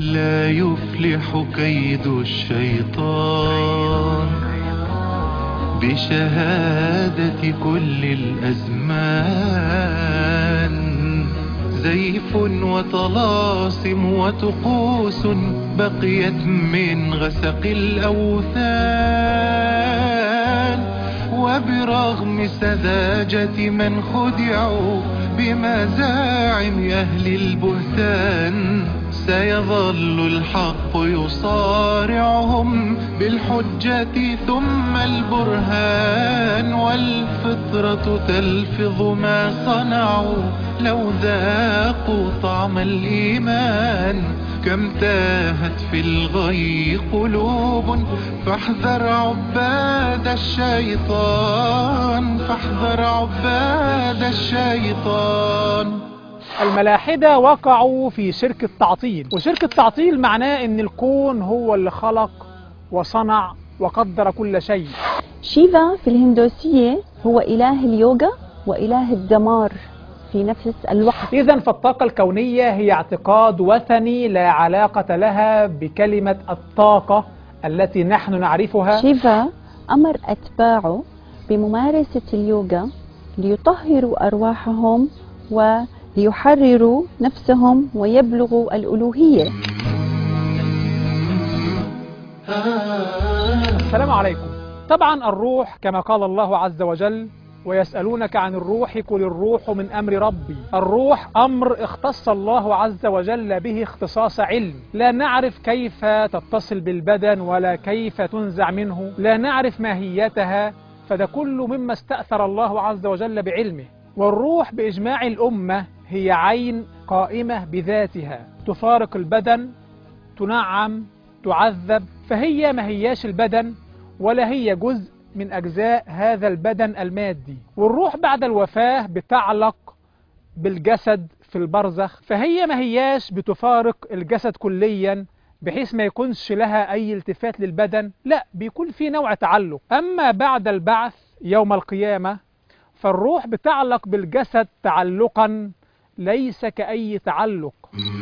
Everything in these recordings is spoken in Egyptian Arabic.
لا يفلح كيد الشيطان بشهادة كل الأزمان زيف وطلاسم وطقوس بقيت من غسق الأوثان وبرغم سذاجة من خدعوا بمزاعم أهل البهتان سيظل الحق يصارعهم بالحجة ثم البرهان والفطرة تلفظ ما صنعوا لو ذاقوا طعم الإيمان كم تاهت في الغي قلوب فاحذر عباد الشيطان فاحذر عباد الشيطان الملاحدة وقعوا في شرك التعطيل وشرك التعطيل معناه ان الكون هو اللي خلق وصنع وقدر كل شيء شيفا في الهندوسية هو إله اليوغا وإله الدمار في نفس الوقت اذا فالطاقة الكونية هي اعتقاد وثني لا علاقة لها بكلمة الطاقة التي نحن نعرفها شيفا أمر أتباعه بممارسة اليوغا ليطهروا أرواحهم وليحرروا نفسهم ويبلغوا الألوهية السلام عليكم طبعا الروح كما قال الله عز وجل ويسألونك عن الروح قل الروح من أمر ربي الروح أمر اختص الله عز وجل به اختصاص علم لا نعرف كيف تتصل بالبدن ولا كيف تنزع منه لا نعرف ماهيتها فده كله مما استأثر الله عز وجل بعلمه والروح بإجماع الأمة هي عين قائمة بذاتها تفارق البدن تنعم تعذب فهي ما هياش البدن ولا هي جزء من أجزاء هذا البدن المادي والروح بعد الوفاة بتعلق بالجسد في البرزخ فهي ما هياش بتفارق الجسد كليا بحيث ما يكونش لها أي التفات للبدن لا بيكون في نوع تعلق أما بعد البعث يوم القيامة فالروح بتعلق بالجسد تعلقا ليس كأي تعلق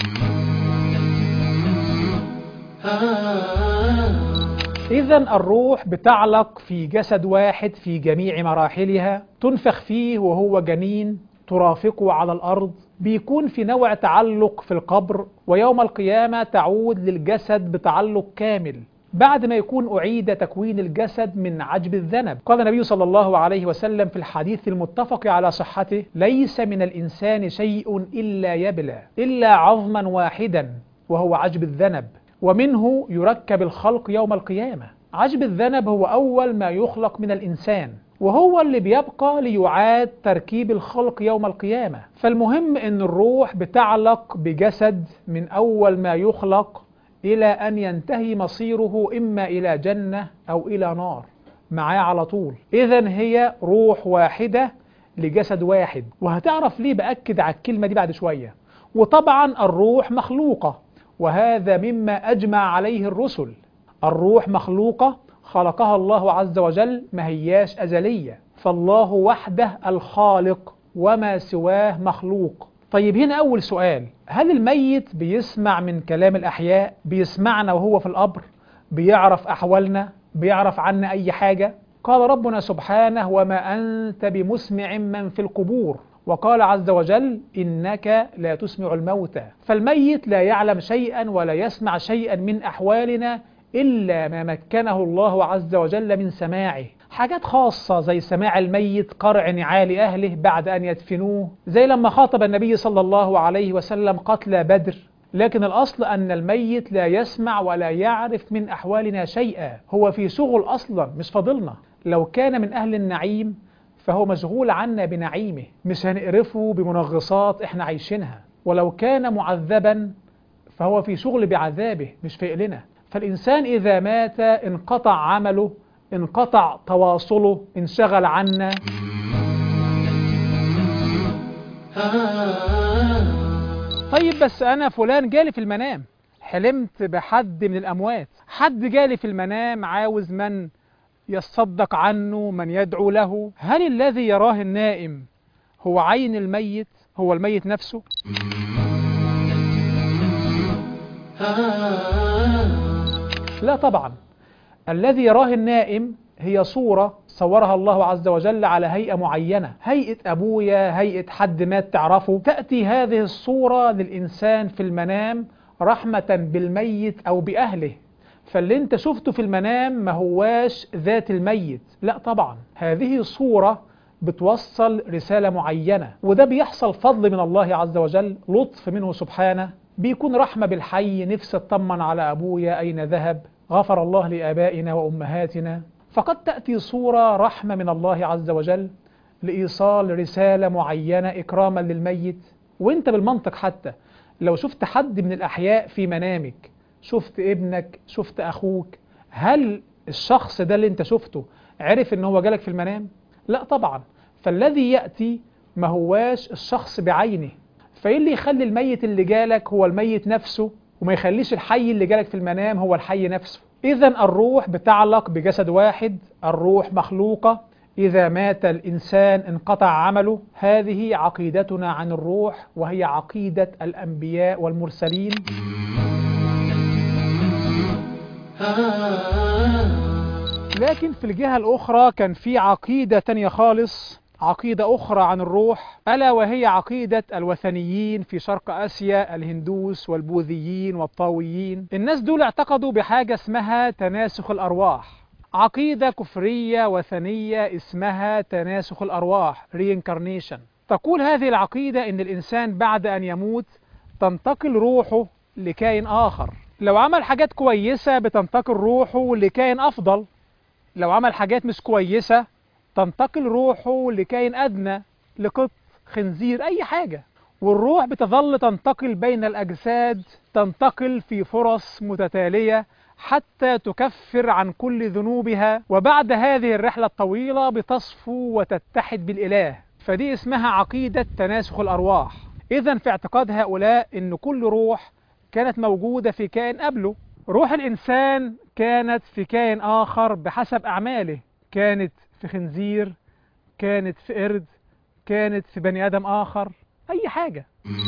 إذا الروح بتعلق في جسد واحد في جميع مراحلها تنفخ فيه وهو جنين ترافقه على الأرض بيكون في نوع تعلق في القبر ويوم القيامة تعود للجسد بتعلق كامل بعد ما يكون أعيد تكوين الجسد من عجب الذنب قال النبي صلى الله عليه وسلم في الحديث المتفق على صحته ليس من الإنسان شيء إلا يبلى إلا عظما واحدا وهو عجب الذنب ومنه يركب الخلق يوم القيامة عجب الذنب هو أول ما يخلق من الإنسان وهو اللي بيبقى ليعاد تركيب الخلق يوم القيامة فالمهم أن الروح بتعلق بجسد من أول ما يخلق إلى أن ينتهي مصيره إما إلى جنة أو إلى نار معاه على طول إذا هي روح واحدة لجسد واحد وهتعرف ليه بأكد على الكلمة دي بعد شوية وطبعا الروح مخلوقة وهذا مما أجمع عليه الرسل الروح مخلوقة خلقها الله عز وجل ما هياش أزلية فالله وحده الخالق وما سواه مخلوق طيب هنا أول سؤال هل الميت بيسمع من كلام الأحياء بيسمعنا وهو في القبر بيعرف أحوالنا بيعرف عنا أي حاجة قال ربنا سبحانه وما أنت بمسمع من في القبور وقال عز وجل إنك لا تسمع الموتى فالميت لا يعلم شيئا ولا يسمع شيئا من أحوالنا إلا ما مكنه الله عز وجل من سماعه حاجات خاصة زي سماع الميت قرع نعال أهله بعد أن يدفنوه زي لما خاطب النبي صلى الله عليه وسلم قتل بدر لكن الأصل أن الميت لا يسمع ولا يعرف من أحوالنا شيئا هو في شغل أصلا مش فاضلنا لو كان من أهل النعيم فهو مشغول عنا بنعيمه مش هنقرفه بمنغصات احنا عايشينها ولو كان معذبا فهو في شغل بعذابه مش في لنا فالإنسان إذا مات انقطع عمله انقطع تواصله انشغل عنا طيب بس أنا فلان جالي في المنام حلمت بحد من الأموات حد جالي في المنام عاوز من يصدق عنه من يدعو له هل الذي يراه النائم هو عين الميت هو الميت نفسه لا طبعا الذي يراه النائم هي صورة صورها الله عز وجل على هيئة معينة هيئة أبويا هيئة حد مات تعرفه تأتي هذه الصورة للإنسان في المنام رحمة بالميت أو بأهله فاللي انت شفته في المنام ما هواش ذات الميت لا طبعا هذه صورة بتوصل رسالة معينة وده بيحصل فضل من الله عز وجل لطف منه سبحانه بيكون رحمة بالحي نفس اطمن على أبويا أين ذهب غفر الله لآبائنا وأمهاتنا فقد تأتي صورة رحمة من الله عز وجل لإيصال رسالة معينة إكراما للميت وانت بالمنطق حتى لو شفت حد من الأحياء في منامك شفت ابنك شفت أخوك هل الشخص ده اللي انت شفته عرف ان هو جالك في المنام لا طبعا فالذي يأتي ما هواش الشخص بعينه فايه اللي يخلي الميت اللي جالك هو الميت نفسه وما يخليش الحي اللي جالك في المنام هو الحي نفسه إذا الروح بتعلق بجسد واحد الروح مخلوقة إذا مات الإنسان انقطع عمله هذه عقيدتنا عن الروح وهي عقيدة الأنبياء والمرسلين لكن في الجهة الأخرى كان في عقيدة تانية خالص عقيدة أخرى عن الروح ألا وهي عقيدة الوثنيين في شرق آسيا الهندوس والبوذيين والطاويين الناس دول اعتقدوا بحاجة اسمها تناسخ الأرواح عقيدة كفرية وثنية اسمها تناسخ الأرواح reincarnation تقول هذه العقيدة إن الإنسان بعد أن يموت تنتقل روحه لكائن آخر لو عمل حاجات كويسة بتنتقل روحه لكائن أفضل لو عمل حاجات مش كويسة تنتقل روحه لكائن أدنى لقط خنزير أي حاجة والروح بتظل تنتقل بين الأجساد تنتقل في فرص متتالية حتى تكفر عن كل ذنوبها وبعد هذه الرحلة الطويلة بتصفو وتتحد بالإله فدي اسمها عقيدة تناسخ الأرواح إذا في اعتقاد هؤلاء أن كل روح كانت موجودة في كائن قبله روح الإنسان كانت في كائن آخر بحسب أعماله كانت في خنزير كانت في قرد كانت في بني آدم آخر أي حاجة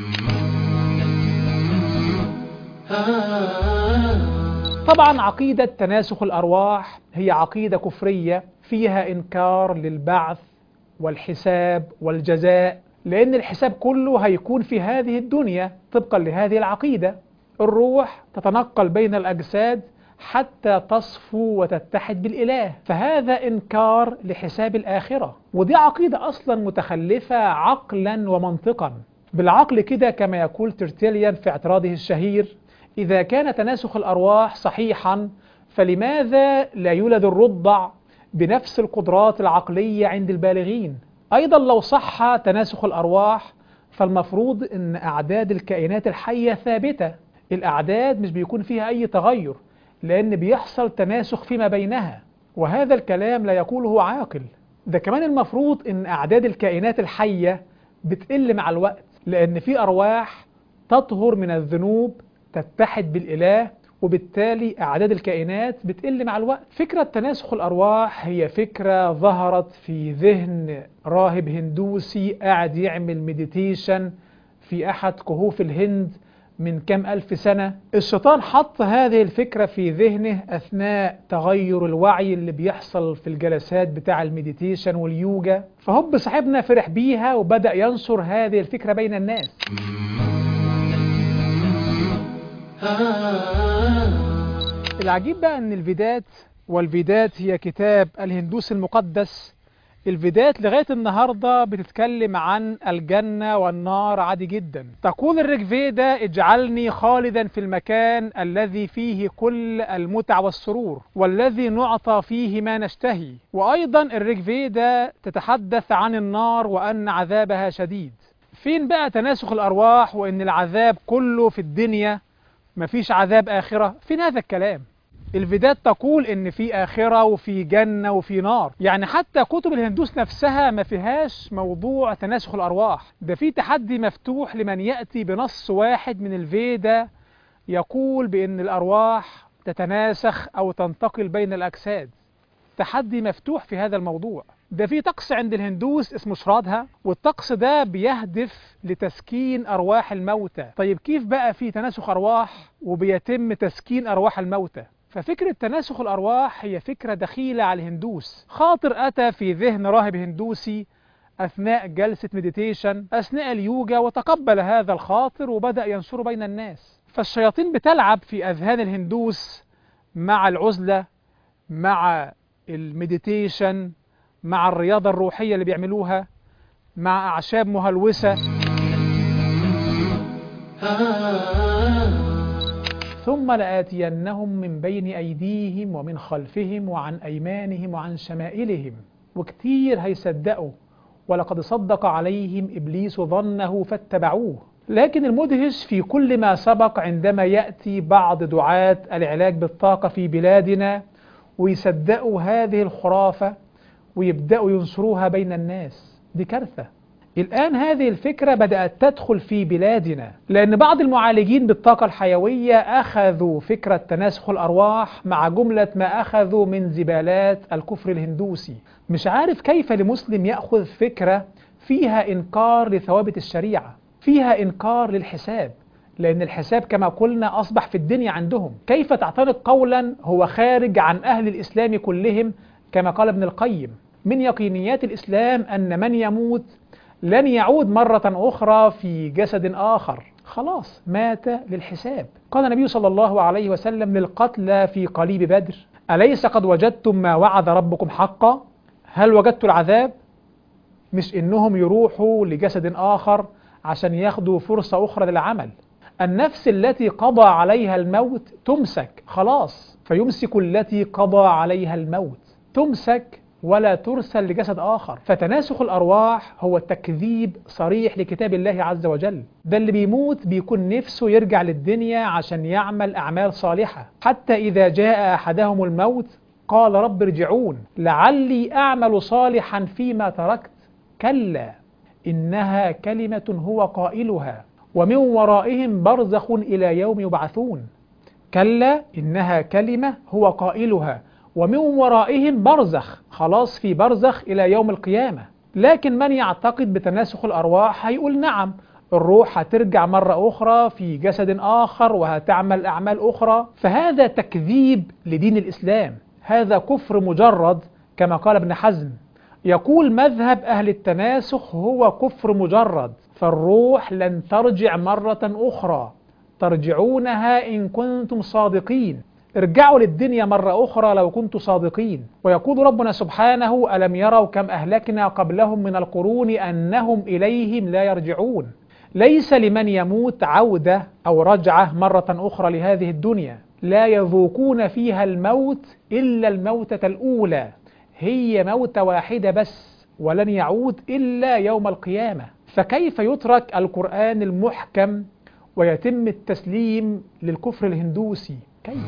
طبعا عقيدة تناسخ الأرواح هي عقيدة كفرية فيها إنكار للبعث والحساب والجزاء لأن الحساب كله هيكون في هذه الدنيا طبقا لهذه العقيدة الروح تتنقل بين الأجساد حتى تصفو وتتحد بالإله فهذا إنكار لحساب الآخرة ودي عقيدة أصلا متخلفة عقلا ومنطقا بالعقل كده كما يقول ترتيليان في اعتراضه الشهير إذا كان تناسخ الأرواح صحيحا فلماذا لا يولد الرضع بنفس القدرات العقلية عند البالغين أيضا لو صح تناسخ الأرواح فالمفروض أن أعداد الكائنات الحية ثابتة الأعداد مش بيكون فيها أي تغير لأن بيحصل تناسخ فيما بينها وهذا الكلام لا يقوله عاقل ده كمان المفروض أن أعداد الكائنات الحية بتقل مع الوقت لأن في أرواح تطهر من الذنوب تتحد بالإله وبالتالي أعداد الكائنات بتقل مع الوقت فكرة تناسخ الأرواح هي فكرة ظهرت في ذهن راهب هندوسي قاعد يعمل مديتيشن في أحد كهوف الهند من كام ألف سنة الشيطان حط هذه الفكرة في ذهنه أثناء تغير الوعي اللي بيحصل في الجلسات بتاع المديتيشن واليوجا فهب صاحبنا فرح بيها وبدأ ينشر هذه الفكرة بين الناس العجيب بقى ان الفيدات والفيدات هي كتاب الهندوس المقدس الفيدات لغاية النهاردة بتتكلم عن الجنة والنار عادي جدا تقول الريكفيدا اجعلني خالدا في المكان الذي فيه كل المتع والسرور والذي نعطى فيه ما نشتهي وأيضا الريكفيدا تتحدث عن النار وأن عذابها شديد فين بقى تناسخ الأرواح وأن العذاب كله في الدنيا مفيش عذاب آخرة فين هذا الكلام الفيدات تقول ان في آخرة وفي جنة وفي نار يعني حتى كتب الهندوس نفسها ما فيهاش موضوع تناسخ الأرواح ده في تحدي مفتوح لمن يأتي بنص واحد من الفيدا يقول بأن الأرواح تتناسخ أو تنتقل بين الأجساد تحدي مفتوح في هذا الموضوع ده في طقس عند الهندوس اسمه شرادها والطقس ده بيهدف لتسكين أرواح الموتى طيب كيف بقى في تناسخ أرواح وبيتم تسكين أرواح الموتى ففكرة تناسخ الأرواح هي فكرة دخيلة على الهندوس خاطر أتى في ذهن راهب هندوسي أثناء جلسة مديتيشن أثناء اليوجا وتقبل هذا الخاطر وبدأ ينشره بين الناس فالشياطين بتلعب في أذهان الهندوس مع العزلة مع المديتيشن مع الرياضة الروحية اللي بيعملوها مع أعشاب مهلوسة ثم لآتينهم من بين أيديهم ومن خلفهم وعن أيمانهم وعن شمائلهم وكتير هيصدقوا ولقد صدق عليهم إبليس ظنه فاتبعوه لكن المدهش في كل ما سبق عندما يأتي بعض دعاة العلاج بالطاقة في بلادنا ويصدقوا هذه الخرافة ويبدأوا ينشروها بين الناس دي كارثة الآن هذه الفكرة بدأت تدخل في بلادنا لأن بعض المعالجين بالطاقة الحيوية أخذوا فكرة تناسخ الأرواح مع جملة ما أخذوا من زبالات الكفر الهندوسي مش عارف كيف لمسلم يأخذ فكرة فيها إنكار لثوابت الشريعة فيها إنكار للحساب لأن الحساب كما قلنا أصبح في الدنيا عندهم كيف تعتنق قولا هو خارج عن أهل الإسلام كلهم كما قال ابن القيم من يقينيات الإسلام أن من يموت لن يعود مرة أخرى في جسد آخر خلاص مات للحساب قال النبي صلى الله عليه وسلم للقتلى في قليب بدر أليس قد وجدتم ما وعد ربكم حقا هل وجدتوا العذاب مش إنهم يروحوا لجسد آخر عشان ياخدوا فرصة أخرى للعمل النفس التي قضى عليها الموت تمسك خلاص فيمسك التي قضى عليها الموت تمسك ولا ترسل لجسد آخر فتناسخ الأرواح هو تكذيب صريح لكتاب الله عز وجل ده اللي بيموت بيكون نفسه يرجع للدنيا عشان يعمل أعمال صالحة حتى إذا جاء أحدهم الموت قال رب ارجعون لعلي أعمل صالحا فيما تركت كلا إنها كلمة هو قائلها ومن ورائهم برزخ إلى يوم يبعثون كلا إنها كلمة هو قائلها ومن ورائهم برزخ خلاص في برزخ إلى يوم القيامة لكن من يعتقد بتناسخ الأرواح هيقول نعم الروح هترجع مرة أخرى في جسد آخر وهتعمل أعمال أخرى فهذا تكذيب لدين الإسلام هذا كفر مجرد كما قال ابن حزم يقول مذهب أهل التناسخ هو كفر مجرد فالروح لن ترجع مرة أخرى ترجعونها إن كنتم صادقين ارجعوا للدنيا مرة أخرى لو كنتم صادقين ويقول ربنا سبحانه ألم يروا كم أهلكنا قبلهم من القرون أنهم إليهم لا يرجعون ليس لمن يموت عودة أو رجعة مرة أخرى لهذه الدنيا لا يذوقون فيها الموت إلا الموتة الأولى هي موتة واحدة بس ولن يعود إلا يوم القيامة فكيف يترك القرآن المحكم ويتم التسليم للكفر الهندوسي كيف؟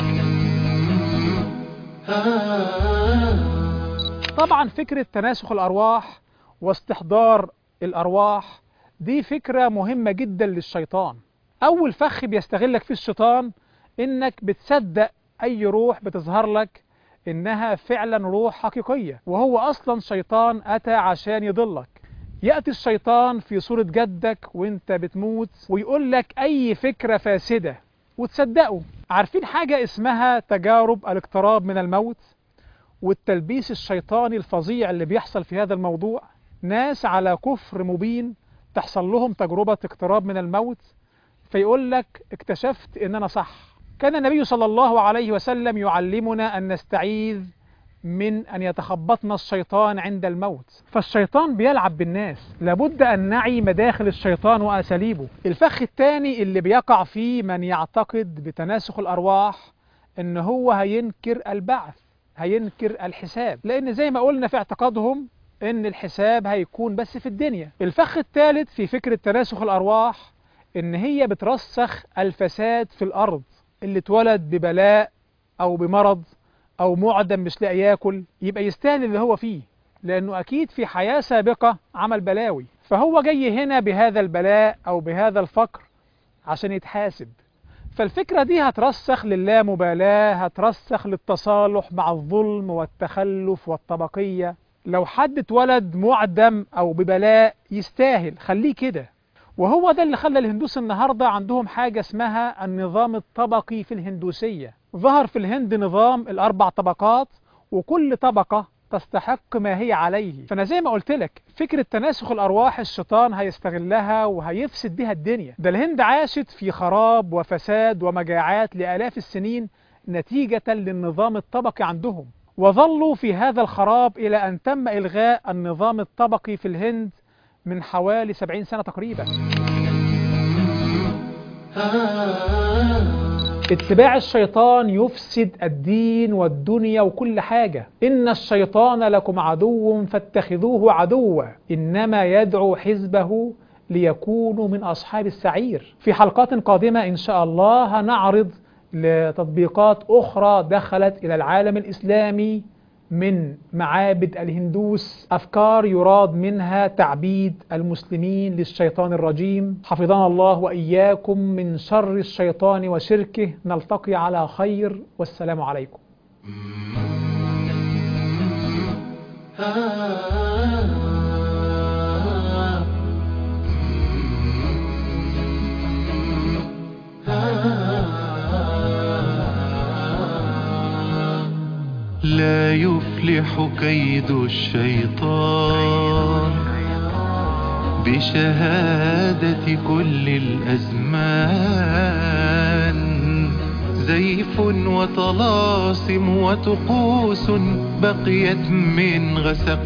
طبعا فكرة تناسخ الأرواح واستحضار الأرواح دي فكرة مهمة جدا للشيطان أول فخ بيستغلك فيه الشيطان إنك بتصدق أي روح بتظهر لك إنها فعلا روح حقيقية وهو أصلا شيطان أتى عشان يضلك يأتي الشيطان في صورة جدك وانت بتموت ويقول لك أي فكرة فاسدة وتصدقه عارفين حاجة اسمها تجارب الاقتراب من الموت والتلبيس الشيطاني الفظيع اللي بيحصل في هذا الموضوع ناس على كفر مبين تحصل لهم تجربة اقتراب من الموت فيقول لك اكتشفت ان انا صح كان النبي صلى الله عليه وسلم يعلمنا ان نستعيذ من أن يتخبطنا الشيطان عند الموت فالشيطان بيلعب بالناس لابد أن نعي مداخل الشيطان وأساليبه الفخ الثاني اللي بيقع فيه من يعتقد بتناسخ الأرواح أن هو هينكر البعث هينكر الحساب لأن زي ما قلنا في اعتقادهم أن الحساب هيكون بس في الدنيا الفخ الثالث في فكرة تناسخ الأرواح أن هي بترسخ الفساد في الأرض اللي اتولد ببلاء أو بمرض او معدم مش لاقي ياكل يبقى يستاهل اللي هو فيه لانه اكيد في حياة سابقة عمل بلاوي فهو جاي هنا بهذا البلاء او بهذا الفقر عشان يتحاسب فالفكرة دي هترسخ للامبالاة هترسخ للتصالح مع الظلم والتخلف والطبقية لو حد اتولد معدم او ببلاء يستاهل خليه كده وهو ده اللي خلى الهندوس النهاردة عندهم حاجة اسمها النظام الطبقي في الهندوسية ظهر في الهند نظام الأربع طبقات وكل طبقة تستحق ما هي عليه فأنا زي ما قلت لك فكرة تناسخ الأرواح الشيطان هيستغلها وهيفسد بها الدنيا ده الهند عاشت في خراب وفساد ومجاعات لآلاف السنين نتيجة للنظام الطبقي عندهم وظلوا في هذا الخراب إلى أن تم إلغاء النظام الطبقي في الهند من حوالي 70 سنة تقريبا اتباع الشيطان يفسد الدين والدنيا وكل حاجة إن الشيطان لكم عدو فاتخذوه عدوا إنما يدعو حزبه ليكونوا من أصحاب السعير في حلقات قادمة إن شاء الله هنعرض لتطبيقات أخرى دخلت إلى العالم الإسلامي من معابد الهندوس أفكار يراد منها تعبيد المسلمين للشيطان الرجيم حفظنا الله وإياكم من شر الشيطان وشركه نلتقي على خير والسلام عليكم لا يفلح كيد الشيطان بشهادة كل الأزمان زيف وطلاسم وطقوس بقيت من غسق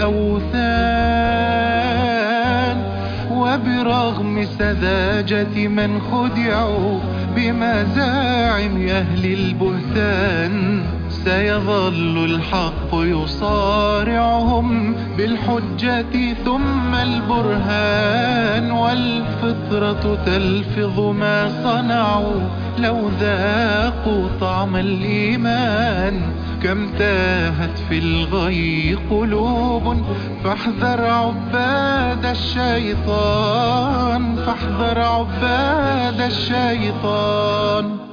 الأوثان وبرغم سذاجة من خدعوا بمزاعم أهل البهتان سيظل الحق يصارعهم بالحجة ثم البرهان والفطرة تلفظ ما صنعوا لو ذاقوا طعم الإيمان كم تاهت في الغي قلوب فاحذر عباد الشيطان فاحذر عباد الشيطان